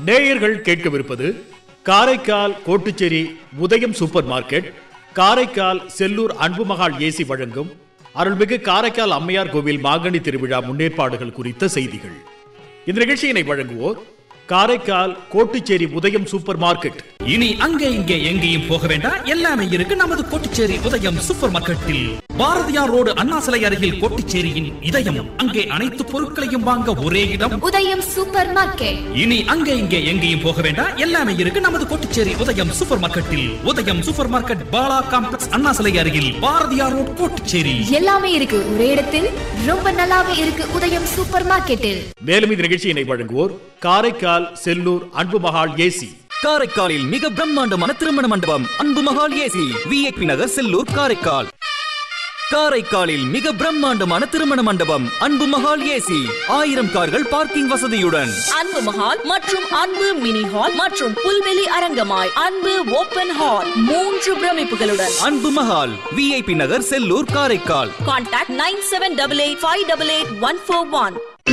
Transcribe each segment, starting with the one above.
நேயர்கள் கேட்கவிருப்பது Karaikal Kottucherry Udhayam super market Karaikal Sellur Anbu Mahal AC வழங்கும் அருள்மிகு காரைக்கால் அம்மையார் கோவில் மாங்கனி திருவிழா முன்னேற்பாடுகள் குறித்த செய்திகள் இந்த நிகழ்ச்சியினை வழங்குவோர் காரைக்கால் கோட்டுச்சேரி உதயம் சூப்பர் மார்க்கெட் இனி அங்கே இங்கே எங்கேயும் போக வேண்டாம் எல்லாமே இருக்கு நமது கோட்டிச்சேரி உதயம் சூப்பர் மார்க்கெட்டில் பாரதியார் ரோடு அண்ணா சிலை அருகில் கோட்டிச்சேரியின் இதயம் அங்கே அனைத்து பொருட்களையும் வாங்க ஒரே இடம் உதயம் சூப்பர் மார்க்கெட் இனி அங்கே இங்கே எங்கேயும் போக வேண்டாம் எல்லாமே இருக்கு நமது கோட்டிச்சேரி உதயம் சூப்பர் மார்க்கெட்டில் Udhayam super market Bala complex Anna சிலை அருகில் பாரதியார் ரோடு கோட்டிச்சேரி எல்லாமே இருக்கு ஒரே இடத்தில் ரொம்ப நல்லாவே இருக்கு உதயம் சூப்பர் மார்க்கெட்டில் மேலும் இந்த நிகழ்ச்சியினை வழங்குவோர் காரைக்கால் செல்லூர் அன்புமகாள் ஏசி காரைக்காலில் மிக பிரம்மாண்டமான திருமண மண்டபம் அன்பு மகால் ஏசி விஐபி நகர் செல்லூர் காரைக்கால் காரைக்காலில் மிக பிரம்மாண்டமான திருமண மண்டபம் அன்பு மகால் ஏசி ஆயிரம் கார்கள் பார்க்கிங் வசதியுடன் அன்பு மஹால் மற்றும் அன்பு மினி ஹால் மற்றும் புல்வெளி அரங்கமாய் அன்பு ஓபன் ஹால் மூன்று பிரமிப்புகளுடன் Anbu Mahal VIP Nagar Sellur Karaikal contact nine seven double eight five double eight one four one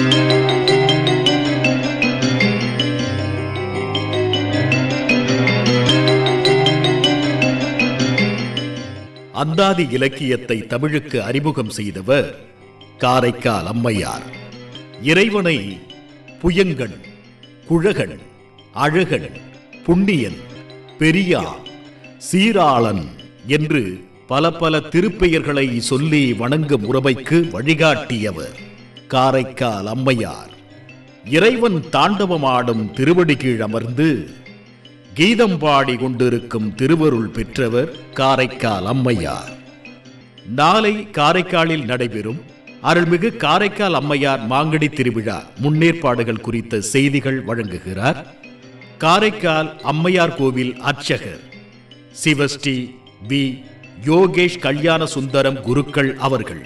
அந்தாதி இலக்கியத்தை தமிழுக்கு அறிமுகம் செய்தவர் காரைக்கால் அம்மையார் இறைவனை புயங்கன் குழகன் அழகன் புண்ணியன் பெரியான் சீராளன் என்று பல பல திருப்பெயர்களை சொல்லி வணங்கும் முறைமைக்கு வழிகாட்டியவர் காரைக்கால் அம்மையார் இறைவன் தாண்டவமாடும் திருவடி கீழ் அமர்ந்து கீதம் பாடி கொண்டிருக்கும் திருவருள் பெற்றவர் காரைக்கால் அம்மையார் நாளை காரைக்காலில் நடைபெறும் அருள்மிகு காரைக்கால் அம்மையார் மாங்கனி திருவிழா முன்னேற்பாடுகள் குறித்த செய்திகள் வழங்குகிறார் காரைக்கால் அம்மையார் கோவில் அர்ச்சகர் சிவஸ்ரீ வி யோகேஷ் கல்யாண சுந்தரம் குருக்கள் அவர்கள்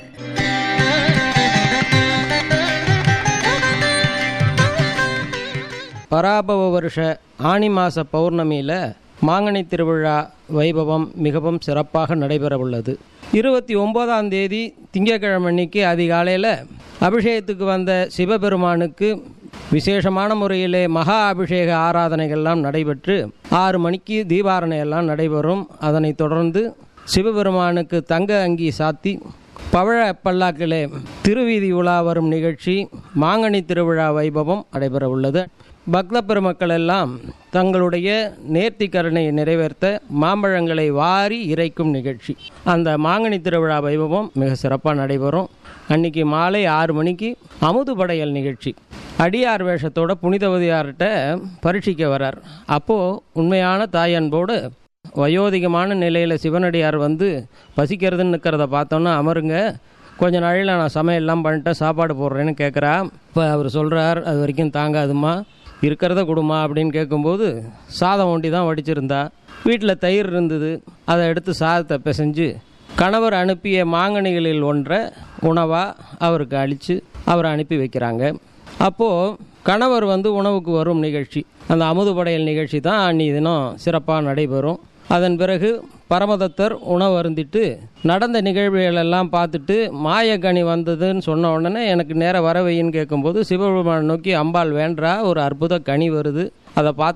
பராபவ வருஷ ஆனி மாச பௌர்ணமியில் மாங்கனி திருவிழா வைபவம் மிகவும் சிறப்பாக நடைபெறவுள்ளது இருபத்தி ஒன்பதாம் தேதி திங்கட்கிழமை அன்னைக்கு அதிகாலையில் அபிஷேகத்துக்கு வந்த சிவபெருமானுக்கு விசேஷமான முறையிலே மகா அபிஷேக ஆராதனைகள்லாம் நடைபெற்று ஆறு மணிக்கு தீபாரணை எல்லாம் நடைபெறும் அதனைத் தொடர்ந்து சிவபெருமானுக்கு தங்க அங்கி சாத்தி பவழ பல்லாக்கிலே திருவீதி உலா வரும் நிகழ்ச்சி மாங்கனி திருவிழா வைபவம் நடைபெற உள்ளது பக்த பெருமக்கள் எல்லாம் தங்களுடைய நேர்த்திக்கரனை நிறைவேற்ற மாம்பழங்களை வாரி இறைக்கும் நிகழ்ச்சி அந்த மாங்கனி திருவிழா வைபவம் மிக சிறப்பாக நடைபெறும் அன்னைக்கு மாலை ஆறு மணிக்கு அமுது படையல் நிகழ்ச்சி அடியார் வேஷத்தோட புனிதவதியார்கிட்ட பரீட்சிக்க வரார் அப்போது உண்மையான தாயன்போடு வயோதிகமான நிலையில் சிவனடியார் வந்து பசிக்கிறதுன்னு நிற்கிறத பார்த்தோன்னா அமருங்க கொஞ்ச நாளையில் நான் சமையல்லாம் பண்ணிட்டேன் சாப்பாடு போடுறேன்னு கேட்குறா இப்போ அவர் சொல்கிறார் அது வரைக்கும் தாங்காதுமா இருக்கிறத கொடுமா அப்படின்னு கேட்கும்போது சாதம் ஒண்டி தான் வடிச்சிருந்தா வீட்டில் தயிர் இருந்தது அதை எடுத்து சாதத்தை பிசைஞ்சு கணவர் அனுப்பிய மாங்கனிகளில் ஒன்றை உணவாக அவருக்கு அழித்து அவரை அனுப்பி வைக்கிறாங்க அப்போது கணவர் வந்து உணவுக்கு வரும் நிகழ்ச்சி அந்த அமுது படையல் நிகழ்ச்சி தான் அன்னி தினம் சிறப்பாக நடைபெறும் அதன் பிறகு பரமதத்தர் உணவு அருந்திட்டு நடந்த நிகழ்வுகள் எல்லாம் பார்த்துட்டு மாயக்கனி வந்ததுன்னு சொன்ன உடனே எனக்கு நேர வரவையின்னு கேட்கும்போது சிவபெருமான் நோக்கி அம்பாள் வேண்டா ஒரு அற்புத கனி வருது அதை பார்த்து